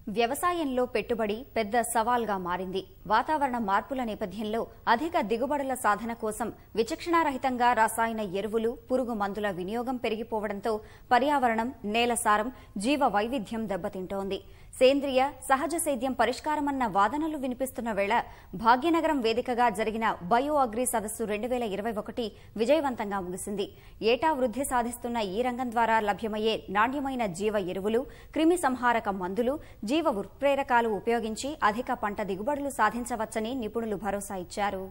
వ్యవసాయంలో పెట్టుబడి పెద్ద సవాల్గా మారింది వాతావరణ మార్పుల నేపథ్యంలో అధిక దిగుబడుల సాధన కోసం విచక్షణారహితంగా రసాయన ఎరువులు పురుగు మందుల వినియోగం పెరిగిపోవడంతో పర్యావరణం నేల సారం జీవ వైవిధ్యం దెబ్బతింటోంది సేంద్రియ సహజ సేద్యం పరిష్కారమన్న వాదనలు వినిపిస్తున్న వేళ భాగ్యనగరం వేదికగా జరిగిన బయో అగ్రి సదస్సు రెండు వేల ఇరవై ఒకటి విజయవంతంగా ముగిసింది ఏటా వృద్ధి సాధిస్తున్న ఈ రంగం ద్వారా లభ్యమయ్యే నాణ్యమైన జీవ ఎరువులు క్రిమి సంహారక మందులు జీవ ఉత్ప్రేరకాలు ఉపయోగించి అధిక పంట దిగుబడులు సాధించవచ్చని నిపుణులు భరోసా ఇచ్చారు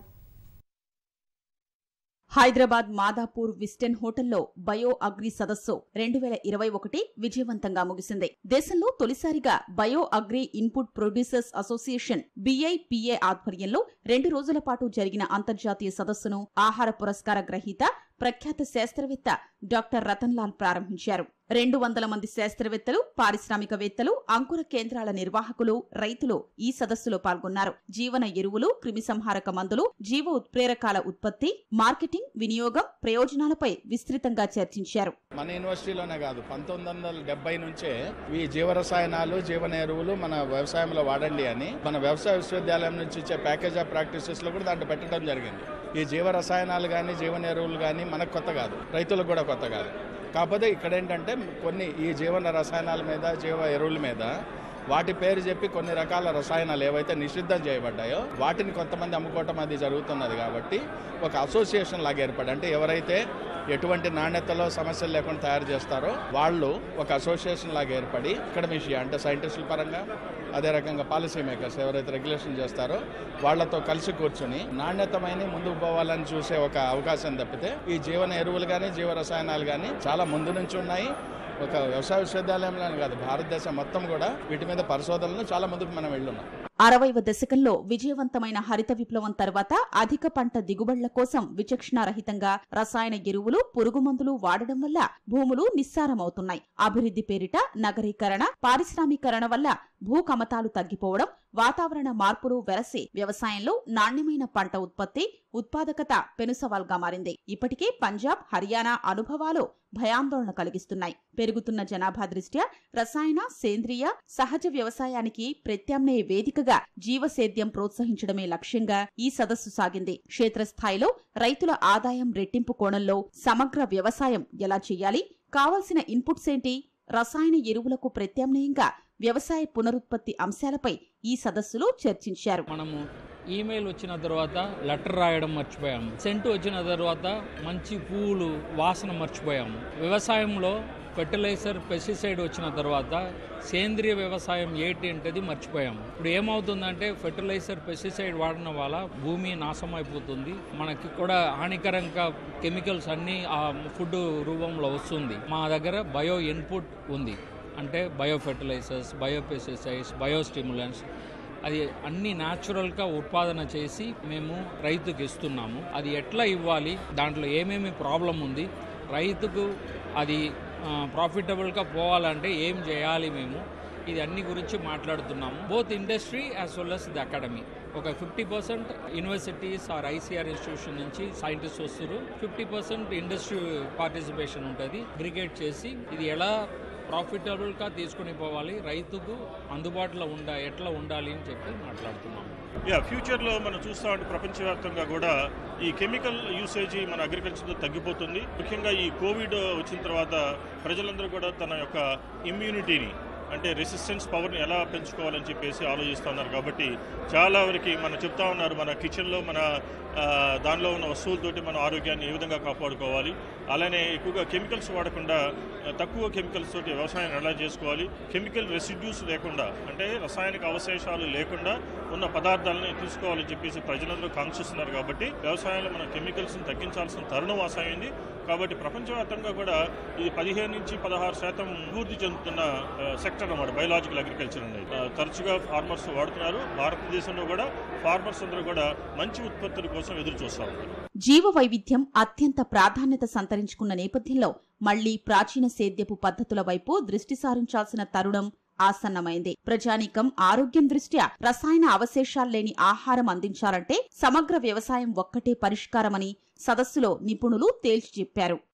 హైదరాబాద్ మాదాపూర్ విస్టెన్ హోటల్లో బయో అగ్రి సదస్సు రెండు వేల ఇరవై ఒకటి విజయవంతంగా ముగిసింది దేశంలో తొలిసారిగా bio agri input producers association BIPA ఆధ్వర్యంలో రెండు రోజుల పాటు జరిగిన అంతర్జాతీయ సదస్సును ఆహార పురస్కార గ్రహీత ప్రఖ్యాత శాస్త్రవేత్త డాక్టర్ రతన్ లాల్ ప్రారంభించారు రెండు వందల మంది శాస్త్రవేత్తలు పారిశ్రామికవేత్తలు అంకుర కేంద్రాల నిర్వాహకులు రైతులు ఈ సదస్సులో పాల్గొన్నారు జీవన ఎరువులు క్రిమిసంహారక మందులు జీవ ఉత్ప్రేరకాల ఉత్పత్తి మార్కెటింగ్ వినియోగం ప్రయోజనాలపై విస్తృతంగా చర్చించారు మన యూనివర్సిటీలోనే కాదు పంతొమ్మిది వందల డెబ్బై నుంచే ఈ జీవరసాయనాలు జీవన ఎరువులు మన వ్యవసాయంలో వాడండి అని మన వ్యవసాయ విశ్వవిద్యాలయం నుంచి ఇచ్చే ప్యాకేజ్ ఆఫ్ ప్రాక్టీసెస్ లో కూడా దాంట్లో పెట్టడం జరిగింది ఈ జీవ రసాయనాలు కానీ జీవన ఎరువులు కానీ మనకు కొత్త కాదు రైతులకు కూడా కొత్త కాదు కాకపోతే ఇక్కడ ఏంటంటే కొన్ని ఈ జీవన రసాయనాల మీద జీవ ఎరువుల మీద వాటి పేరు చెప్పి కొన్ని రకాల రసాయనాలు ఏవైతే నిషిద్ధం చేయబడ్డాయో వాటిని కొంతమంది అమ్ముకోవటం అది జరుగుతున్నది కాబట్టి ఒక అసోసియేషన్ లాగా ఏర్పడి అంటే ఎవరైతే ఎటువంటి నాణ్యతలో సమస్యలు లేకుండా తయారు చేస్తారో వాళ్ళు ఒక అసోసియేషన్ లాగా ఏర్పడి అకాడమిషియా అంటే సైంటిస్టుల పరంగా అదే రకంగా పాలసీ మేకర్స్ ఎవరైతే రెగ్యులేషన్ చేస్తారో వాళ్ళతో కలిసి కూర్చుని నాణ్యతమైన ముందుకు పోవాలని చూసే ఒక అవకాశం తప్పితే ఈ జీవన ఎరువులు కానీ జీవ రసాయనాలు కానీ చాలా ముందు నుంచి ఉన్నాయి ఒక వ్యవసాయ విశ్వవిద్యాలయంలోనే కాదు భారతదేశం మొత్తం కూడా వీటి మీద పరిశోధనలు చాలా ముందుకు మనం వెళ్ళున్నాం అరవైవ దశకంలో విజయవంతమైన హరిత విప్లవం తర్వాత అధిక పంట దిగుబడుల కోసం విచక్షణారహితంగా రసాయన ఎరువులు పురుగుమందులు వాడడం వల్ల భూములు నిస్సారమవుతున్నాయి అభివృద్ధి పేరిట నగరీకరణ పారిశ్రామీకరణ వల్ల భూ కమతాలు తగ్గిపోవడం వాతావరణ మార్పులు వెరసి వ్యవసాయంలో నాణ్యమైన పంట ఉత్పత్తి ఉత్పాదకత పెనుసవాల్గా మారింది ఇప్పటికే పంజాబ్ హర్యానా అనుభవాలు భయాందోళన కలిగిస్తున్నాయి పెరుగుతున్న జనాభా దృష్ట్యా రసాయన సేంద్రియ సహజ వ్యవసాయానికి ప్రత్యామ్నాయ వేదికగా జీవసేద్యం ప్రోత్సహించడమే లక్ష్యంగా ఈ సదస్సు సాగింది క్షేత్రస్థాయిలో రైతుల ఆదాయం రెట్టింపు కోణంలో సమగ్ర వ్యవసాయం ఎలా చేయాలి కావలసిన ఇన్పుట్స్ ఏంటి రసాయన ఎరువులకు ప్రత్యామ్నాయంగా వ్యవసాయ పునరుత్పత్తి అంశాలపై ఈ సదస్సులో చర్చించారు మనము ఈమెయిల్ వచ్చిన తర్వాత లెటర్ రాయడం మర్చిపోయాము సెంట్ వచ్చిన తర్వాత మంచి పువ్వులు వాసన మర్చిపోయాము వ్యవసాయంలో ఫెర్టిలైజర్ పెస్టిసైడ్ వచ్చిన తర్వాత సేంద్రియ వ్యవసాయం ఏంటి అంటేది మర్చిపోయాము ఇప్పుడు ఏమవుతుందంటే ఫెర్టిలైజర్ పెస్టిసైడ్ వాడడం వల్ల భూమి నాశనం అయిపోతుంది మనకి కూడా హానికరంగా కెమికల్స్ అన్నీ ఆ ఫుడ్ రూపంలో వస్తుంది మా దగ్గర బయో ఇన్పుట్ ఉంది అంటే bio fertilisers bio pesticides bio stimulants అది అన్ని న్యాచురల్గా ఉత్పాదన చేసి మేము రైతుకి ఇస్తున్నాము అది ఎట్లా ఇవ్వాలి దాంట్లో ఏమేమి ప్రాబ్లం ఉంది రైతుకు అది ప్రాఫిటబుల్గా పోవాలంటే ఏం చేయాలి మేము ఇది అన్ని గురించి మాట్లాడుతున్నాము both industry as well as the academy ఒక fifty percent universities or ICAR institution నుంచి సైంటిస్ట్ వస్తారు ఫిఫ్టీ పర్సెంట్ ఇండస్ట్రీ పార్టిసిపేషన్ ఉంటుంది అగ్రిగేట్ చేసి ఇది ఎలా ప్రాఫిటబుల్గా తీసుకుని పోవాలి రైతుకు అందుబాటులో ఉండ ఎట్లా ఉండాలి అని చెప్పి మాట్లాడుతున్నాము యా ఫ్యూచర్లో మనం చూస్తా ఉంటే ప్రపంచవ్యాప్తంగా కూడా ఈ కెమికల్ యూసేజ్ మన అగ్రికల్చర్తో తగ్గిపోతుంది ముఖ్యంగా ఈ కోవిడ్ వచ్చిన తర్వాత ప్రజలందరూ కూడా తన యొక్క ఇమ్యూనిటీని అంటే రెసిస్టెన్స్ పవర్ని ఎలా పెంచుకోవాలని చెప్పేసి ఆలోచిస్తున్నారు కాబట్టి చాలా వరకు మనం చెప్తా ఉన్నారు మన కిచెన్లో మన ఆ, దానిలో ఉన్న వస్తువులతోటి మన ఆరోగ్యాన్ని ఏ విధంగా కాపాడుకోవాలి అలానే ఎక్కువగా కెమికల్స్ వాడకుండా ఆ, తక్కువ కెమికల్స్ తోటి వ్యవసాయం ఎలా చేసుకోవాలి కెమికల్ రెసిడ్యూస్ లేకుండా అంటే రసాయనిక అవశేషాలు లేకుండా ఉన్న పదార్థాలని తీసుకోవాలని చెప్పేసి ప్రజలందరూ కాంక్షిస్తున్నారు కాబట్టి వ్యవసాయంలో మనం కెమికల్స్ని తగ్గించాల్సిన తరుణం ఆసాయింది కాబట్టి ప్రపంచవ్యాప్తంగా కూడా ఇది పదిహేను నుంచి పదహారు శాతం అభివృద్ధి చెందుతున్న సెక్టర్ అన్నమాట బయలాజికల్ అగ్రికల్చర్ అనేది ఆ, తరచుగా ఫార్మర్స్ వాడుతున్నారు భారతదేశంలో కూడా ఫార్మర్స్ అందరూ కూడా మంచి ఉత్పత్తుల కోసం ఎదురు చూస్తూ ఉన్నారు జీవ వైవిధ్యం అత్యంత ప్రాధాన్యత సంతరించుకున్న నేపథ్యంలో మళ్లీ ప్రాచీన సేద్యపు పద్ధతుల వైపు దృష్టి సారించాల్సిన తరుణం ఆసన్నమైంది ప్రజానీకం ఆరోగ్యం దృష్ట్యా రసాయన అవశేషాలు లేని ఆహారం అందించాలంటే సమగ్ర వ్యవసాయం ఒక్కటే పరిష్కారమని సదస్సులో నిపుణులు తేల్చి చెప్పారు